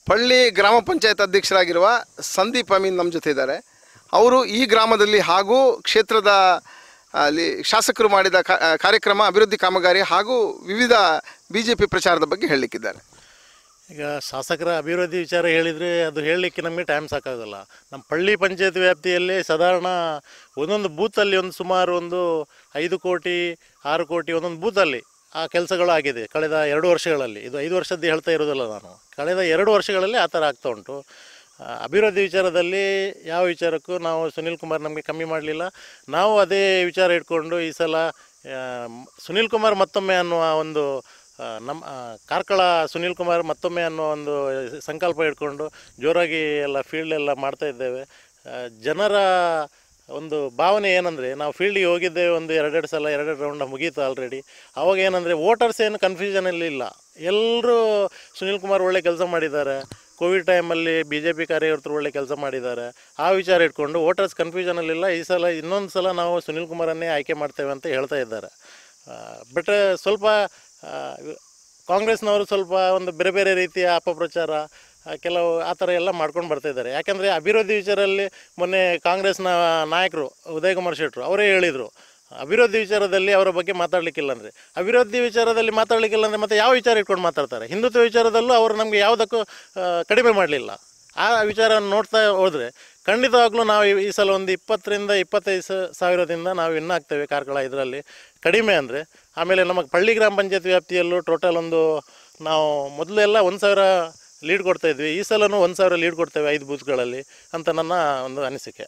ಪಳ್ಳಿ ಗ್ರಾಮ ಪಂಚಾಯತ್ ಅಧ್ಯಕ್ಷರಾಗಿರುವ ಸಂದೀಪ್ ಅಮೀನ್ ನಮ್ಮ ಜೊತೆ ಇದ್ದಾರೆ ಅವರು ಈ ಗ್ರಾಮದಲ್ಲಿ ಹಾಗೂ ಕ್ಷೇತ್ರದ ಅಲ್ಲಿ ಶಾಸಕರು ಮಾಡಿದ ಕಾ- ಆ, ಕಾರ್ಯಕ್ರಮ ಅಭಿವೃದ್ಧಿ ಕಾಮಗಾರಿ ಹಾಗೂ ವಿವಿಧ ಬಿ ಜೆ ಪಿ ಪ್ರಚಾರದ ಬಗ್ಗೆ ಹೇಳಲಿಕ್ಕಿದ್ದಾರೆ ಈಗ ಶಾಸಕರ ಅಭಿವೃದ್ಧಿ ವಿಚಾರ ಹೇಳಿದರೆ ಅದು ಹೇಳಲಿಕ್ಕೆ ನಮಗೆ ಟೈಮ್ ಸಾಕಾಗೋಲ್ಲ ನಮ್ಮ ಪಳ್ಳಿ ಪಂಚಾಯತ್ ವ್ಯಾಪ್ತಿಯಲ್ಲಿ ಸಾಧಾರಣ ಒಂದೊಂದು ಬೂತಲ್ಲಿ ಒಂದು ಸುಮಾರು ಒಂದು ಐದು ಕೋಟಿ ಆರು ಕೋಟಿ ಒಂದೊಂದು ಬೂತಲ್ಲಿ ಆ ಕೆಲಸಗಳು ಆಗಿದೆ ಕಳೆದ ಎರಡು ವರ್ಷಗಳಲ್ಲಿ ಇದು ಐದು ವರ್ಷದ್ದು ಹೇಳ್ತಾ ಇರೋದಿಲ್ಲ ನಾನು ಕಳೆದ ಎರಡು ವರ್ಷಗಳಲ್ಲಿ ಆ ಥರ ಆಗ್ತಾ ಉಂಟು ಆ, ಅಭಿವೃದ್ಧಿ ವಿಚಾರದಲ್ಲಿ ಯಾವ ವಿಚಾರಕ್ಕೂ ನಾವು ಸುನಿಲ್ ಕುಮಾರ್ ನಮಗೆ ಕಮ್ಮಿ ಮಾಡಲಿಲ್ಲ ನಾವು ಅದೇ ವಿಚಾರ ಇಟ್ಕೊಂಡು ಈ ಸಲ ಆ, ಮ್- ಸುನಿಲ್ ಕುಮಾರ್ ಮತ್ತೊಮ್ಮೆ ಅನ್ನುವ ಒಂದು ಆ, ನಮ್ಮ ಆ, ಕಾರ್ಕಳ ಸುನಿಲ್ ಕುಮಾರ್ ಮತ್ತೊಮ್ಮೆ ಅನ್ನೋ ಒಂದು ಸಂಕಲ್ಪ ಇಟ್ಕೊಂಡು ಜೋರಾಗಿ ಎಲ್ಲ ಫೀಲ್ಡ್ ಎಲ್ಲ ಮಾಡ್ತಾ ಇದ್ದೇವೆ ಆ, ಜನರ ಒಂದು ಭಾವನೆ ಏನಂದರೆ ನಾವು ಫೀಲ್ಡಿಗೆ ಹೋಗಿದ್ದೇವೆ ಒಂದು ಎರಡೆರಡು ಸಲ ಎರಡೆರಡು ರೌಂಡ್ ಮುಗೀತು ಆಲ್ರೆಡಿ ಅವಾಗ ಏನಂದರೆ ವೋಟರ್ಸ್ ಏನು ಕನ್ಫ್ಯೂಷನಲ್ಲಿ ಇಲ್ಲ ಎಲ್ಲರೂ ಸುನಿಲ್ ಕುಮಾರ್ ಒಳ್ಳೆ ಕೆಲಸ ಮಾಡಿದ್ದಾರೆ ಕೋವಿಡ್ ಟೈಮಲ್ಲಿ ಬಿ ಜೆ ಪಿ ಕಾರ್ಯಕರ್ತರು ಒಳ್ಳೆ ಕೆಲಸ ಮಾಡಿದ್ದಾರೆ ಆ ವಿಚಾರ ಇಟ್ಕೊಂಡು ವೋಟರ್ಸ್ ಕನ್ಫ್ಯೂಷನಲ್ಲಿಲ್ಲ ಈ ಸಲ ಇನ್ನೊಂದು ಸಲ ನಾವು ಸುನಿಲ್ ಕುಮಾರನ್ನೇ ಆಯ್ಕೆ ಮಾಡ್ತೇವೆ ಅಂತ ಹೇಳ್ತಾ ಇದ್ದಾರೆ ಬಟ್ ಸ್ವಲ್ಪ ಆ, ಕಾಂಗ್ರೆಸ್ನವರು ಸ್ವಲ್ಪ ಒಂದು ಬೇರೆ ಬೇರೆ ರೀತಿಯ ಅಪಪ್ರಚಾರ ಆ, ಕೆಲವು ಆ ಥರ ಎಲ್ಲ ಮಾಡ್ಕೊಂಡು ಬರ್ತಾ ಇದ್ದಾರೆ ಯಾಕಂದರೆ ಅಭಿವೃದ್ಧಿ ವಿಚಾರದಲ್ಲಿ ಮೊನ್ನೆ ಕಾಂಗ್ರೆಸ್ನ ನಾಯಕರು ಉದಯ್ ಕುಮಾರ್ ಶೆಟ್ಟರು ಅವರೇ ಹೇಳಿದರು ಅಭಿವೃದ್ಧಿ ವಿಚಾರದಲ್ಲಿ ಅವರ ಬಗ್ಗೆ ಮಾತಾಡಲಿಕ್ಕಿಲ್ಲ ಅಂದರೆ ಅಭಿವೃದ್ಧಿ ವಿಚಾರದಲ್ಲಿ ಮಾತಾಡಲಿಕ್ಕಿಲ್ಲ ಅಂದರೆ ಮತ್ತೆ ಯಾವ ವಿಚಾರ ಇಟ್ಕೊಂಡು ಮಾತಾಡ್ತಾರೆ ಹಿಂದುತ್ವ ವಿಚಾರದಲ್ಲೂ ಅವರು ನಮಗೆ ಯಾವುದಕ್ಕೂ ಆ, ಕಡಿಮೆ ಮಾಡಲಿಲ್ಲ ಆ ವಿಚಾರ ನೋಡ್ತಾ ಹೋದರೆ ಖಂಡಿತವಾಗ್ಲೂ ನಾವು ಈ- ಈ ಸಲ ಒಂದು ಇಪ್ಪತ್ತರಿಂದ ಇಪ್ಪತ್ತೈದು ಸ- ಸಾವಿರದಿಂದ ನಾವು ವಿನ್ ಆಗ್ತೇವೆ ಕಾರ್ಕಳ ಇದರಲ್ಲಿ ಕಡಿಮೆ ಅಂದರೆ ಆಮೇಲೆ ನಮ್ಮ ಪಳ್ಳಿ ಗ್ರಾಮ ಪಂಚಾಯತ್ ವ್ಯಾಪ್ತಿಯಲ್ಲೂ ಟೋಟಲ್ ಒಂದು ನಾವು ಮೊದಲು ಎಲ್ಲ ಒಂದು ಸಾವಿರ ಲೀಡ್ ಕೊಡ್ತಾ ಇದ್ವಿ ಈ ಸಲನೂ ಒಂದು ಸಾವಿರ ಲೀಡ್ ಕೊಡ್ತೇವೆ ಐದು ಬೂತ್ಗಳಲ್ಲಿ ಅಂತ ನನ್ನ ಒಂದು ಅನಿಸಿಕೆ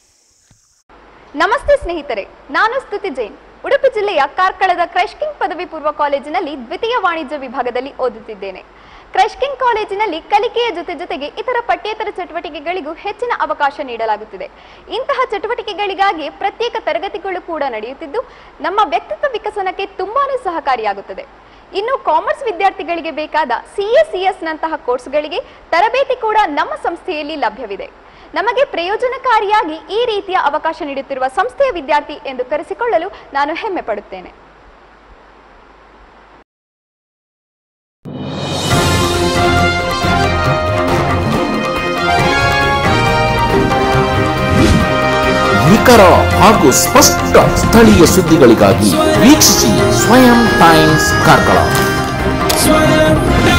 ನಮಸ್ತೆ ಸ್ನೇಹಿತರೆ ನಾನು ಸ್ತುತಿ ಜೈನ್ ಉಡುಪಿ ಜಿಲ್ಲೆಯ ಕಾರ್ಕಳದ ಕ್ರೈಸ್ಟ್ ಕಿಂಗ್ ಪದವಿ ಪೂರ್ವ ಕಾಲೇಜಿನಲ್ಲಿ ದ್ವಿತೀಯ ವಾಣಿಜ್ಯ ವಿಭಾಗದಲ್ಲಿ ಓದುತ್ತಿದ್ದೇನೆ ಕ್ರೈಸ್ಟ್ ಕಿಂಗ್ ಕಾಲೇಜಿನಲ್ಲಿ ಕಲಿಕೆಯ ಜೊತೆ ಜೊತೆಗೆ ಇತರ ಪಠ್ಯೇತರ ಚಟುವಟಿಕೆಗಳಿಗೂ ಹೆಚ್ಚಿನ ಅವಕಾಶ ನೀಡಲಾಗುತ್ತಿದೆ ಇಂತಹ ಚಟುವಟಿಕೆಗಳಿಗಾಗಿ ಪ್ರತ್ಯೇಕ ತರಗತಿಗಳು ಕೂಡ ನಡೆಯುತ್ತಿದ್ದು ನಮ್ಮ ವ್ಯಕ್ತಿತ್ವ ವಿಕಸನಕ್ಕೆ ತುಂಬಾನೇ ಸಹಕಾರಿಯಾಗುತ್ತದೆ ಇನ್ನು ಕಾಮರ್ಸ್ ವಿದ್ಯಾರ್ಥಿಗಳಿಗೆ ಬೇಕಾದ ಸಿಎಸಿಎಸ್ ನಂತಹ ಕೋರ್ಸ್ಗಳಿಗೆ ತರಬೇತಿ ಕೂಡ ನಮ್ಮ ಸಂಸ್ಥೆಯಲ್ಲಿ ಲಭ್ಯವಿದೆ ನಮಗೆ ಪ್ರಯೋಜನಕಾರಿಯಾಗಿ ಈ ರೀತಿಯ ಅವಕಾಶ ನೀಡುತ್ತಿರುವ ಸಂಸ್ಥೆಯ ವಿದ್ಯಾರ್ಥಿ ಎಂದು ಕರೆಸಿಕೊಳ್ಳಲು ನಾನು ಹೆಮ್ಮೆ ಪಡುತ್ತೇನೆ ನಿಖರ ಹಾಗೂ ಸ್ಪಷ್ಟ ಸ್ಥಳೀಯ ಸುದ್ದಿಗಳಿಗಾಗಿ ವೀಕ್ಷಿಸಿ ಸ್ವಯಂ ಟೈಮ್ಸ್ ಕಾರ್ಕಳ Swam